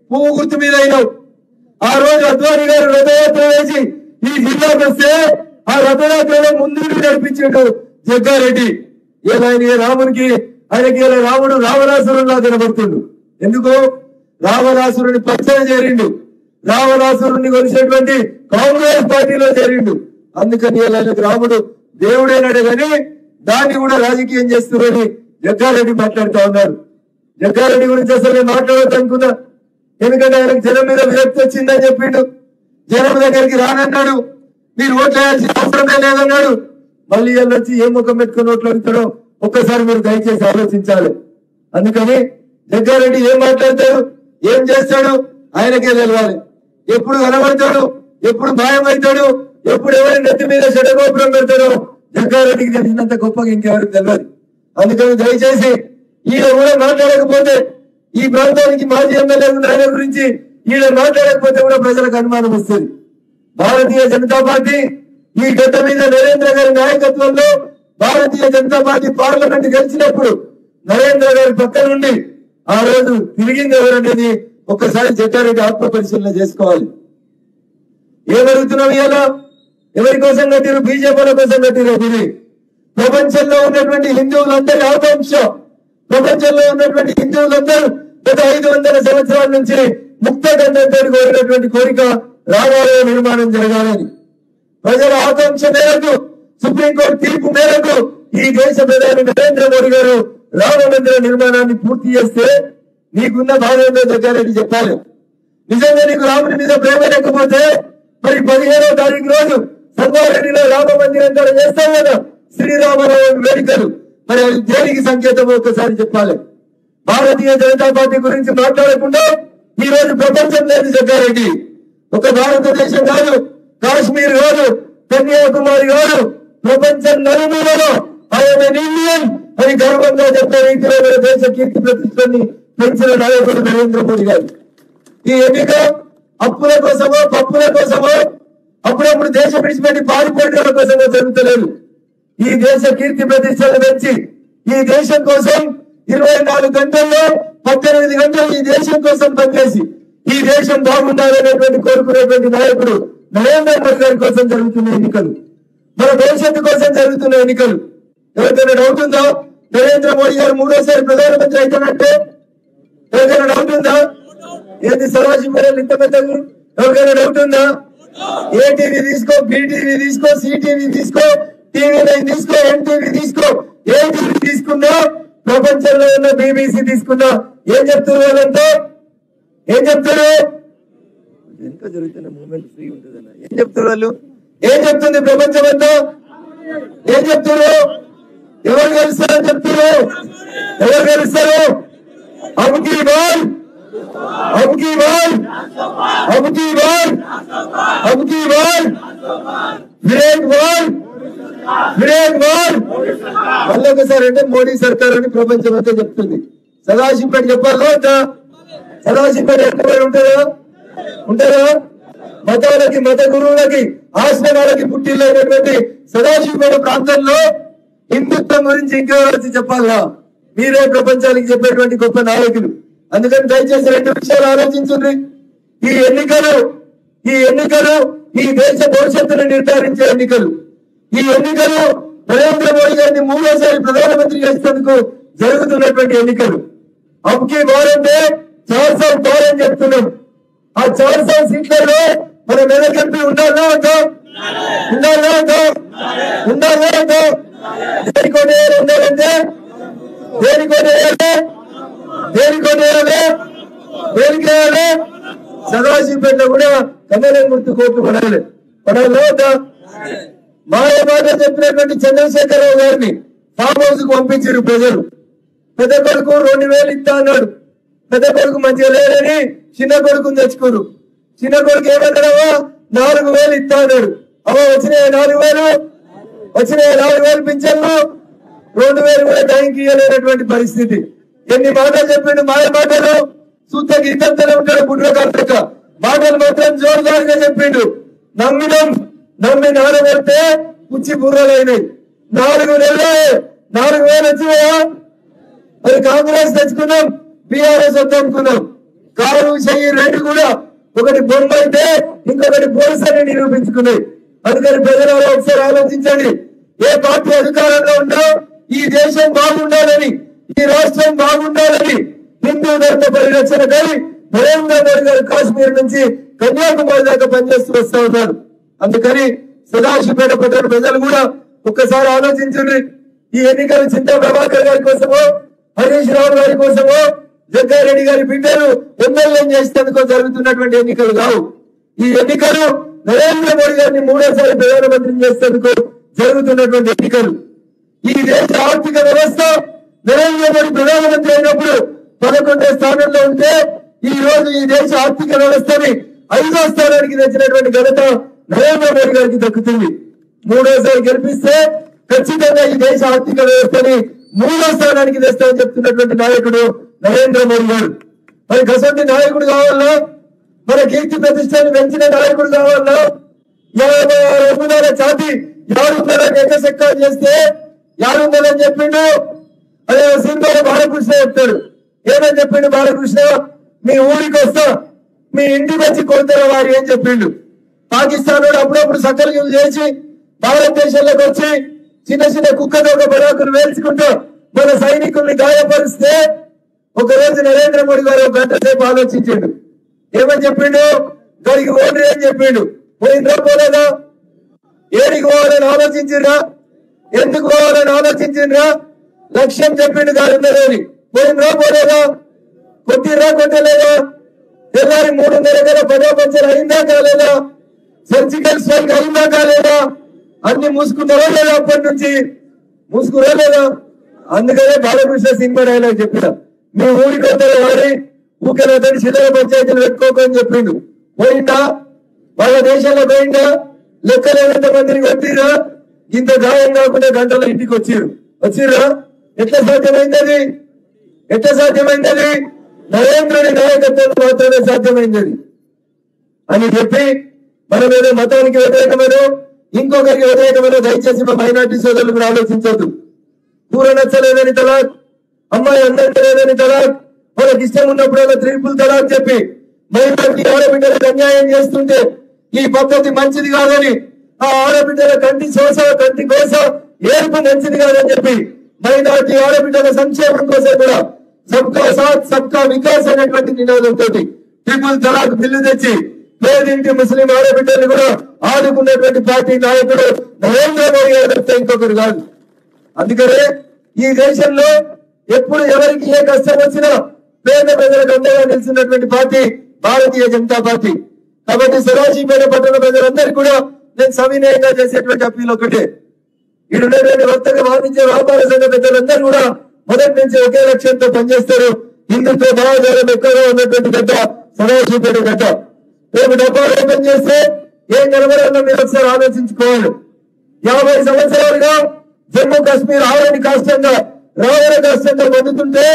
పువ్వు గుర్తు మీద అయినావు ఆ రోజు అద్వాని గారు రథయాత్ర వేసి ఈ జిల్లాకు వస్తే ఆ రథయాత్రలో ముందు నడిపించాడు జగ్గారెడ్డి ఇలా ఆయన రామునికి ఆయనకి ఇలా రాముడు రావణాసురులా కనబడుతుండు ఎందుకు రావణాసురుని పచ్చన చేరిండు రావణాసురుని కొలిసేటువంటి కాంగ్రెస్ పార్టీలో చేరిండు అందుకని ఇలా ఆయనకు రాముడు దేవుడేనాడే గాని దాన్ని కూడా రాజకీయం చేస్తున్నారని జగ్గారెడ్డి మాట్లాడుతా ఉన్నారు జగ్గారెడ్డి గురించి అసలు నేను మాట్లాడొద్దు అనుకున్నా ఎందుకంటే ఆయనకు జనం మీద విరక్తి వచ్చిందని చెప్పిండు జనం దగ్గరికి రానన్నాడు మీరు ఓట్లు వేయాల్సిన అవసరమే లేదన్నాడు మళ్ళీ వీళ్ళు వచ్చి ఏ ముఖం పెట్టుకుని ఓట్లు అడుగుతాడో ఒక్కసారి మీరు దయచేసి ఆలోచించాలి అందుకని జగ్గారెడ్డి ఏం మాట్లాడతాడు ఏం చేస్తాడు ఆయనకే తెలవాలి ఎప్పుడు కనబడతాడు ఎప్పుడు భయం అవుతాడు ఎప్పుడు ఎవరి నెత్తి మీద షడగోపురం పెడతాడో జగ్గారెడ్డికి తెలిసినంత గొప్పగా ఇంకెవరికి తెలియదు అందుకని దయచేసి ఈయన కూడా మాట్లాడకపోతే ఈ ప్రాంతానికి మాజీ ఎమ్మెల్యే ఉన్న ఆయన గురించి ఈయన మాట్లాడకపోతే కూడా ప్రజలకు అనుమానం వస్తుంది భారతీయ జనతా పార్టీ ఈ గడ్డ మీద నరేంద్ర గారి నాయకత్వంలో భారతీయ జనతా పార్టీ పార్లమెంట్ గెలిచినప్పుడు నరేంద్ర గారి పక్క నుండి ఆ రోజు తిరిగింది ఎవరనేది ఒక్కసారి జగ్గారెడ్డి ఆత్మ పరిశీలన చేసుకోవాలి ఏమరుగుతున్నాం ఇలా ఎవరి కోసం కట్టిరు బీజేపీల కోసం కట్టిరు ఇది ప్రపంచంలో ఉన్నటువంటి హిందువులందరి ఆకాంక్ష ప్రపంచంలో ఉన్నటువంటి హిందువులందరూ గత ఐదు వందల సంవత్సరాల నుంచి ముక్త గంధంతో కోరినటువంటి కోరిక రామాలయ నిర్మాణం జరగాలని ప్రజల ఆకాంక్ష మేరకు సుప్రీంకోర్టు తీర్పు మేరకు ఈ దేశ ప్రధాని నరేంద్ర మోడీ గారు రామ మందిర నిర్మాణాన్ని పూర్తి చేస్తే నీకున్న బాధంలో జగ్గారెడ్డి చెప్పాలి నిజంగా నీకు రాముడి మీద ప్రేమ లేకపోతే మరి పదిహేనవ తారీఖు రోజు సంగారెడ్డిలో రామ మందిరం కూడా చేస్తాం కదా శ్రీరామనవమి వేడుకలు మరి అది దేనికి సంకేతం ఒక్కసారి చెప్పాలి భారతీయ జనతా పార్టీ గురించి మాట్లాడకుండా ఈ రోజు ప్రపంచం లేదు జగ్గారెడ్డి ఒక భారతదేశం కాదు కాశ్మీర్ కాదు కన్యాకుమారి కాదు ప్రపంచం నలుమూలలో ఆయన ఇండియన్ అని గర్వంగా చెప్పే రీతిలో మన దేశ కీర్తి ప్రతిష్టని పెంచిన నాయకుడు నరేంద్ర మోడీ గారు ఈ ఎన్నిక అప్పుల కోసమో పప్పుల కోసమో అప్పుడప్పుడు దేశం విడిచిపెట్టి పారిపోవడం కోసమో జరుగుతలేదు ఈ దేశ కీర్తి ప్రతిష్టలు పెంచి ఈ దేశం కోసం ఇరవై నాలుగు గంటల్లో పద్దెనిమిది గంటలు ఈ దేశం కోసం పనిచేసి ఈ దేశం బాగుండాలనేటువంటి కోరుకునేటువంటి నాయకుడు నరేంద్ర మోడీ గారి కోసం జరుగుతున్న ఎన్నికలు మన భవిష్యత్తు కోసం జరుగుతున్న ఎన్నికలు ఎవరికైనా డౌట్ ఉందా నరేంద్ర మోడీ గారు మూడోసారి ప్రధానమంత్రి అవుతానంటే ఎవరికైనా డౌట్ ఉందా ఏంది సర్వశివరాలు ఇంత పెద్ద ఊరు? ఎవరికైనా డౌట్ ఉందా ఏ టీవీ తీసుకో బీటీవీ తీసుకో సిటీవీ తీసుకో టీవీ నైన్ తీసుకో ఎన్టీవీ తీసుకో ఏ టీవీ తీసుకున్నా ప్రపంచంలో ఉన్న బీబీసీ తీసుకున్నా ఏం చెప్తున్నారు వాళ్ళంతా ఏం చెప్తారు ఎంత జరుగుతున్న మూమెంట్ ఫ్రీ ఉంటుందన్న ఏం చెప్తారు వాళ్ళు ఏం చెప్తుంది ప్రపంచం అంతా ఏం చెప్తారు ఎవరు గెలుస్తారని చెప్తారు ఎవరు గెలుస్తారు అబ్కి బాల్ అబ్కి బాల్ అబ్కి బాల్ అబ్కి బాల్ విరేక్ బాల్ విరేక్ బాల్ మళ్ళీ ఒకసారి అంటే మోడీ సర్కార్ అని ప్రపంచం అంతా చెప్తుంది సదాశివపేట చెప్పాలా వద్దా? సదాశివపేట ఎక్కడ ఉంటుందా ఉంటారా మతాలకి మత గురువులకి ఆశ్రమాలకి పుట్టిల్లైనటువంటి సదాశివపేట ప్రాంతంలో హిందుత్వం గురించి ఇంకా వచ్చి చెప్పాలా మీరే ప్రపంచానికి చెప్పేటువంటి గొప్ప నాయకులు అందుకని దయచేసి రెండు విషయాలు ఆలోచించండి ఈ ఎన్నికలు ఈ ఎన్నికలు ఈ దేశ భవిష్యత్తును నిర్ధారించే ఎన్నికలు ఈ ఎన్నికలు నరేంద్ర మోడీ గారిని మూడోసారి ప్రధానమంత్రి చేసేందుకు జరుగుతున్నటువంటి ఎన్నికలు అబ్కి బారంటే చార్ సార్ బార్ అని చెప్తున్నాం ఆ చార్ సార్ సీట్లలో మన మెదక్ ఎంపీ ఉండాలా వద్దా ఉండాలా వద్దా ఉండాలా వద్దా దేనికోటి ఉండాలంటే దేనికోటి వేయాలి దేనికోటి వేయాలి దేనికి వేయాలి సదాశివపేటలో కూడా కమలం గుర్తు కోర్టు పడాలి పడాలి వద్దా మాయ మాట చెప్పినటువంటి చంద్రశేఖరరావు గారిని ఫామ్ హౌస్ కు పంపించారు ప్రజలు పెద్ద కొడుకు రెండు వేలు ఇస్తా అన్నాడు పెద్ద కొడుకు మంచిగా లేరని చిన్న కొడుకుని తెచ్చుకోరు చిన్న కొడుకు ఏమన్నాడవా నాలుగు వేలు ఇస్తా అన్నాడు అవ వచ్చినాయి నాలుగు వేలు వచ్చినాయి నాలుగు వేలు పింఛన్లు రెండు వేలు కూడా టైంకి ఇవ్వలేనటువంటి పరిస్థితి ఎన్ని మాటలు చెప్పిండు మాయ మాటలు సూత గీతంతనే ఉంటాడు బుడ్ర కార్తక మాటలు మాత్రం జోరుదారుగా చెప్పిండు నమ్మినం నమ్మి నానబెడితే పుచ్చి బుర్రలైనవి నాలుగు నెలలు నాలుగు వేలు వచ్చినాయా మరి కాంగ్రెస్ తెచ్చుకున్నాం బీఆర్ఎస్ వద్దనుకున్నాం కారు చెయ్యి రెండు కూడా ఒకటి బొమ్మ అయితే ఇంకొకటి పోలీస్ అని నిరూపించుకున్నాయి అందుకని ప్రజలు ఒకసారి ఆలోచించండి ఏ పార్టీ అధికారంలో ఉన్నా ఈ దేశం బాగుండాలని ఈ రాష్ట్రం బాగుండాలని హిందూ ధర్మ పరిరక్షణ కానీ నరేంద్ర మోడీ గారు కాశ్మీర్ నుంచి కన్యాకుమారి దాకా పనిచేస్తూ వస్తా ఉన్నారు అందుకని సదాశివపేట పట్టణ ప్రజలు కూడా ఒక్కసారి ఆలోచించండి ఈ ఎన్నికలు చింతా ప్రభాకర్ గారి కోసమో హరీష్ రావు గారి కోసమో జగ్గారెడ్డి గారి బిడ్డలు ఎమ్మెల్యే చేసేందుకు జరుగుతున్నటువంటి ఎన్నికలు కావు ఈ ఎన్నికలు నరేంద్ర మోడీ గారిని మూడోసారి ప్రధానమంత్రిని చేసేందుకు జరుగుతున్నటువంటి ఎన్నికలు ఈ దేశ ఆర్థిక వ్యవస్థ నరేంద్ర మోడీ ప్రధానమంత్రి అయినప్పుడు పదకొండో స్థానంలో ఉంటే ఈ రోజు ఈ దేశ ఆర్థిక వ్యవస్థని ఐదో స్థానానికి తెచ్చినటువంటి ఘనత నరేంద్ర మోడీ గారికి దక్కుతుంది మూడోసారి గెలిపిస్తే ఖచ్చితంగా ఈ దేశ ఆర్థిక వ్యవస్థని మూడో స్థానానికి తెస్తామని చెప్తున్నటువంటి నాయకుడు నరేంద్ర మోడీ గారు మరి కసంటి నాయకుడు కావాలా మన కీర్తి ప్రతిష్టని పెంచిన నాయకుడు కావాలా యాభై ఆరు అడుగుల ఛాతి యాడుందని ఎక్కసెక్కాలు చేస్తే యాడుందని చెప్పిండు అదే సినిమాలో బాలకృష్ణ చెప్తాడు ఏమని చెప్పిండు బాలకృష్ణ మీ ఊరికి వస్తా మీ ఇంటికి వచ్చి కొడతారా వారు ఏం చెప్పిండు పాకిస్తాన్ వాడు అప్పుడప్పుడు సకలింపులు చేసి భారతదేశంలోకి వచ్చి చిన్న చిన్న కుక్కతో ఒక బరాకులు వేల్చుకుంటూ మన సైనికుల్ని గాయపరిస్తే ఒక రోజు నరేంద్ర మోడీ గారు ఒక గంట సేపు ఆలోచించిండు ఏమని చెప్పిండు దానికి ఓటు ఏం చెప్పిండు పోయిందా పోలేదా ఏడికి పోవాలని ఆలోచించిండ్రా ఎందుకు పోవాలని ఆలోచించిండ్రా లక్ష్యం చెప్పిండు గారున్నదని పోయిందా పోలేదా కొట్టిరా కొట్టలేదా తెల్లారి మూడున్నర గల పదో పంచర్ అయిందా కాలేదా సర్జికల్ స్ట్రైక్ అయిందా కాలేదా అన్ని మూసుకున్నారా లేదా అప్పటి నుంచి మూసుకురా లేదా అందుకనే బాలకృష్ణ సినిమా డైలాగ్ చెప్పిన మీ ఊరికి వస్తారు వారి ఊరికే అతని చిల్లర పంచాయతీలు పెట్టుకోకని చెప్పిండు పోయిందా వాళ్ళ దేశంలో పోయిందా లెక్కలేనంత మందిని కొట్టిరా ఇంత గాయం కాకుండా గంటలో ఇంటికి వచ్చిర్రు వచ్చిర్రా ఎట్లా సాధ్యమైంది అది ఎట్లా సాధ్యమైంది అది నరేంద్రుడి నాయకత్వం మాత్రమే సాధ్యమైంది అది అని చెప్పి మనం ఏదో మతానికి వ్యతిరేకమైన ఇంకొకరికి వ్యతిరేకమైన దయచేసి మా మైనార్టీ సోదరులు కూడా ఆలోచించవద్దు కూర నచ్చలేదని తలాక్ అమ్మాయి అందరికీ లేదని తలాక్ వాళ్ళకి ఇష్టం ఉన్నప్పుడు త్రిపుల్ తలాక్ చెప్పి మైనార్టీ ఆడబిడ్డలకు అన్యాయం చేస్తుంటే ఈ పద్ధతి మంచిది కాదని ఆ ఆడబిడ్డల కంటి శోష కంటి కోస ఏర్పు మంచిది కాదని చెప్పి మైనార్టీ ఆడబిడ్డల సంక్షేమం కోసం కూడా సబ్కా సాత్ సబ్కా వికాస్ అనేటువంటి నినాదంతో ట్రిపుల్ తలాక్ బిల్లు తెచ్చి పేదింటి ముస్లిం ఆడబిడ్డలు కూడా ఆదుకున్నటువంటి పార్టీ నాయకుడు నరేంద్ర మోడీ గారు తప్పితే ఇంకొకరు కాదు అందుకనే ఈ దేశంలో ఎప్పుడు ఎవరికి ఏ కష్టం వచ్చినా పేద ప్రజలకు అండగా నిలిచినటువంటి పార్టీ భారతీయ జనతా పార్టీ కాబట్టి సదాశివపేట పట్టణ ప్రజలందరూ కూడా నేను సవినయంగా చేసేటువంటి అప్పీల్ ఒకటే ఇడున్నటువంటి వర్తక వాణిజ్య వ్యాపార సంఘ పెద్దలందరూ కూడా మొదటి నుంచి ఒకే లక్ష్యంతో పనిచేస్తారు హిందుత్వ భావజాలం ఎక్కువగా ఉన్నటువంటి గడ్డ సదాశివపేట గడ్డ రేపు డబ్బాలు ఓపెన్ చేస్తే ఏం కనబడాలో మీరు ఒకసారి ఆలోచించుకోవాలి యాభై సంవత్సరాలుగా జమ్మూ కాశ్మీర్ ఆరని కాష్టంగా రావణ కాష్టంగా పొందుతుంటే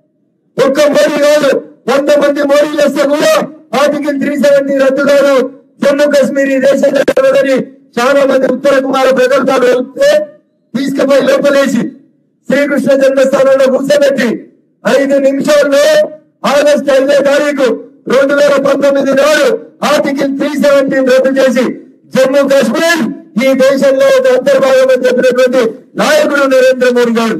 ఒక్క మోడీ కాదు వంద మంది మోడీలు వస్తే కూడా ఆర్టికల్ త్రీ సెవెంటీ రద్దు కాదు జమ్మూ కాశ్మీర్ ఈ దేశంలో కలవదని చాలా మంది ఉత్తర కుమార ప్రకల్పాలు వెళ్తే తీసుకుపోయి లోపలేసి శ్రీకృష్ణ జన్మస్థానంలో కూర్చోబెట్టి ఐదు నిమిషాల్లో ఆగస్టు ఐదో తారీఖు రెండు వేల పంతొమ్మిది నాడు ఆర్టికల్ త్రీ సెవెంటీన్ రద్దు చేసి జమ్మూ కాశ్మీర్ ఈ దేశంలో ఒక అంతర్భాగం అని చెప్పినటువంటి నాయకుడు నరేంద్ర మోడీ గారు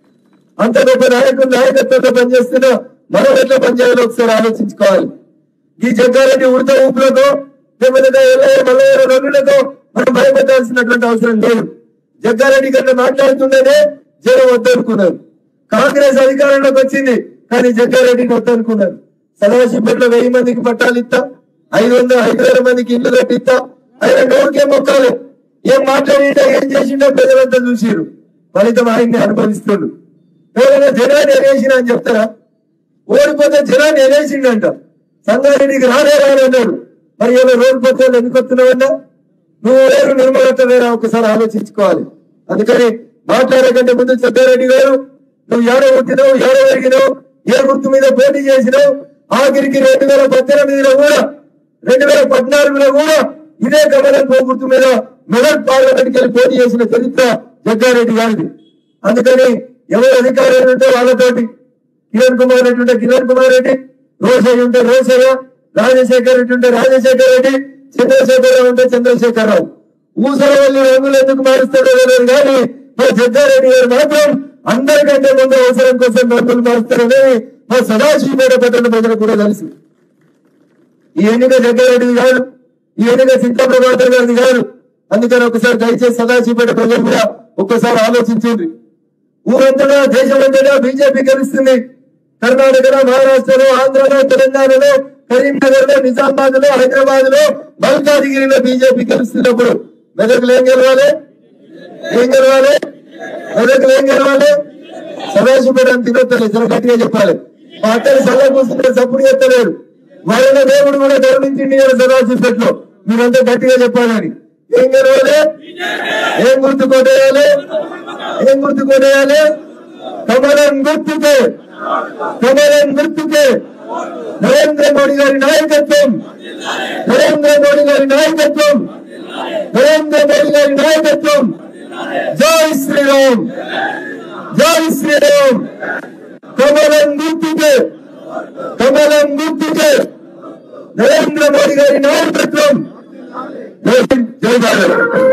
అంత గొప్ప నాయకుడు నాయకత్వంలో పనిచేస్తున్న మనం ఎట్లా పనిచేయాలో ఒకసారి ఆలోచించుకోవాలి ఈ జగ్గారెడ్డి ఉడత ఊపులతో లేకపోతే ఎల్లయ్య మల్లయ్య రఘులతో మనం భయపెట్టాల్సినటువంటి అవసరం లేదు జగ్గారెడ్డి కన్నా మాట్లాడుతుండేనే జనం వద్దనుకున్నారు కాంగ్రెస్ అధికారంలోకి వచ్చింది కానీ జగ్గారెడ్డిని వద్దనుకున్నారు సదాశివపేటలో వెయ్యి మందికి పట్టాలు ఇస్తా ఐదు వందల ఐదు వేల మందికి ఇల్లు కట్టిస్తా ఆయన నోరుకే మొక్కాలి ఏం మాట్లాడిండో ఏం చేసిండో ప్రజలంతా చూసిరు ఫలితం ఆయన్ని అనుభవిస్తుండు ఎవరైనా జనాన్ని ఎగేసిన అని చెప్తారా ఓడిపోతే జనాన్ని ఎగేసిండంట సంగారెడ్డికి రానే రానన్నాడు మరి ఇలా ఓడిపోతే ఎందుకు వస్తున్నావన్నా నువ్వు వేరు నిర్మలత వేరా ఒకసారి ఆలోచించుకోవాలి అందుకని మాట్లాడకంటే ముందు చెద్దారెడ్డి గారు నువ్వు ఏడ పుట్టినావు ఏడ పెరిగినావు ఏ గుర్తు మీద పోటీ చేసినావు ఆఖరికి రెండు వేల పద్దెనిమిదిలో కూడా రెండు వేల పద్నాలుగులో కూడా ఇదే కమలం పో గుర్తు మీద మెదక్ పార్లమెంట్కి వెళ్ళి పోటీ చేసిన చరిత్ర జగ్గారెడ్డి గారిది అందుకని ఎవరు అధికారులు ఉంటే వాళ్ళతోటి కిరణ్ కుమార్ రెడ్డి ఉంటే కిరణ్ కుమార్ రెడ్డి రోషయ్య ఉంటే రోషయ్య రాజశేఖర్ రెడ్డి ఉంటే రాజశేఖర్ రెడ్డి చంద్రశేఖర్ రావు ఉంటే చంద్రశేఖర్ రావు ఊసరవల్లి రంగులు ఎందుకు మారుస్తాడో తెలియదు కానీ మా జగ్గారెడ్డి గారు మాత్రం అందరికంటే ముందు అవసరం కోసం రంగులు మారుస్తారని మా సదాశివపేట పట్టణ ప్రజలకు కూడా తెలుసు ఈ ఎన్నిక జగ్గారెడ్డిది కాదు ఈ ఎన్నిక సీతా ప్రభాకర్ గారిది కాదు అందుకని ఒకసారి దయచేసి సదాశివపేట ప్రజలు కూడా ఒక్కసారి ఆలోచించండి ఊరంతటా దేశమంతటా బీజేపీ గెలుస్తుంది కర్ణాటకలో మహారాష్ట్రలో ఆంధ్రలో తెలంగాణలో కరీంనగర్ లో నిజామాబాద్ లో హైదరాబాద్ లో మల్కాజిగిరిలో బీజేపీ గెలుస్తున్నప్పుడు మెదకులు ఏం గెలవాలి ఏం గెలవాలి మెదకులు ఏం గెలవాలి సదాశివపేట తినొత్తలేదు చాలా గట్టిగా చెప్పాలి మా అత్తలు సల్ల కూర్చుంటే సప్పుడు ఎత్తలేరు వాళ్ళ దేవుడు కూడా గౌరవించింది కదా సదాశివపేటలో మీరంతా గట్టిగా చెప్పాలని ఏం గెలవాలి ఏం గుర్తు కొట్టేయాలి ఏం గుర్తు కొట్టేయాలి కమలం గుర్తుకే కమలం గుర్తుకే నరేంద్ర మోడీ గారి నాయకత్వం నరేంద్ర మోడీ గారి నాయకత్వం నరేంద్ర మోడీ గారి నాయకత్వం జై శ్రీరామ్ జై శ్రీరామ్ కమలం గుర్తుకే కమలం గుర్తుకే నరేంద్ర మోడీ గారి నాయకత్వం జై హింద్, జై భారత్